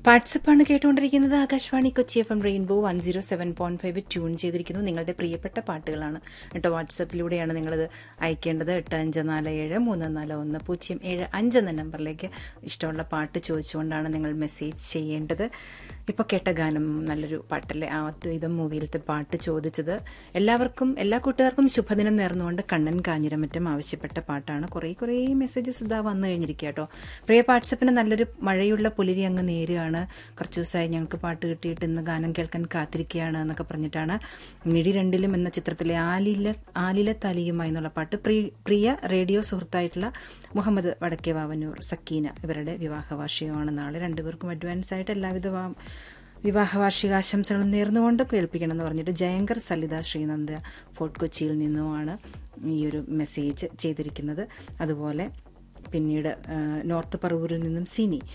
വാട്സപ്പാണ് കേട്ടുകൊണ്ടിരിക്കുന്നത് Akashvani Kochi F M rainbow one zero seven point five tune ചെയ്തിരിക്കുന്നു നിങ്ങളുടെ പ്രിയപ്പെട്ട പാട്ടുകളാണ് കേട്ടോ വാട്സപ്പിലൂടെയാണ് നിങ്ങളത് അയക്കേണ്ടത് എട്ട് അഞ്ച് നാല് ഏഴ് മൂന്ന് നാല് ഒന്ന് പൂജ്യം ഏഴ് അഞ്ച് എന്ന നമ്പറിലേക്ക് ഇഷ്ടമുള്ള പാട്ട് ചോദിച്ചുകൊണ്ടാണ് നിങ്ങൾ മെസ്സേജ് ചെയ്യേണ്ടത് ഇപ്പോൾ കേട്ട ഗാനം നല്ലൊരു പാട്ടല്ലേ ആ അദ്വൈതം മൂവിയിലത്തെ പാട്ട് ചോദിച്ചത് എല്ലാവർക്കും എല്ലാ കൂട്ടുകാർക്കും ശുഭദിനം നേർന്നുകൊണ്ട് കണ്ണൻ കാഞ്ഞിരമറ്റം ആവശ്യപ്പെട്ട പാട്ടാണ് കുറേ കുറേ മെസ്സേജസ് ഇതാ വന്നു കഴിഞ്ഞിരിക്കുക കേട്ടോ പ്രിയ വാട്സപ്പിന് നല്ലൊരു മഴയുള്ള പുലരി അങ്ങ് നേരുകയാണ് കുറച്ച് ദിവസമായി ഞങ്ങൾക്ക് പാട്ട് കിട്ടിയിട്ട് ഇന്ന് ഗാനം കേൾക്കാൻ കാത്തിരിക്കുകയാണ് എന്നൊക്കെ പറഞ്ഞിട്ടാണ് മിടി രണ്ടിലും എന്ന ചിത്രത്തിലെ ആലില ആലില തലിയുമായി എന്നുള്ള പാട്ട് പ്രി- പ്രിയ റേഡിയോ സുഹൃത്തായിട്ടുള്ള മുഹമ്മദ് വടക്കേ വാവന്നൂർ സക്കീന ഇവരുടെ വിവാഹ വാർഷികമാണ് നാളെ രണ്ടുപേർക്കും അഡ്വാൻസ് ആയിട്ട് എല്ലാവിധ വാ- വിവാഹ വാർഷികാശംസകളും നേർന്നുകൊണ്ട് കേൾപ്പിക്കണം എന്ന് പറഞ്ഞിട്ട് ജയങ്കർ സലിത ശ്രീനന്ദ ഫോർട്ട് കൊച്ചിയിൽ നിന്നുമാണ് ഈ ഒരു മെസ്സേജ് ചെയ്തിരിക്കുന്നത് അതുപോലെ പിന്നീട് ആ, നോർത്ത് പറവൂരിൽ നിന്നും സിനി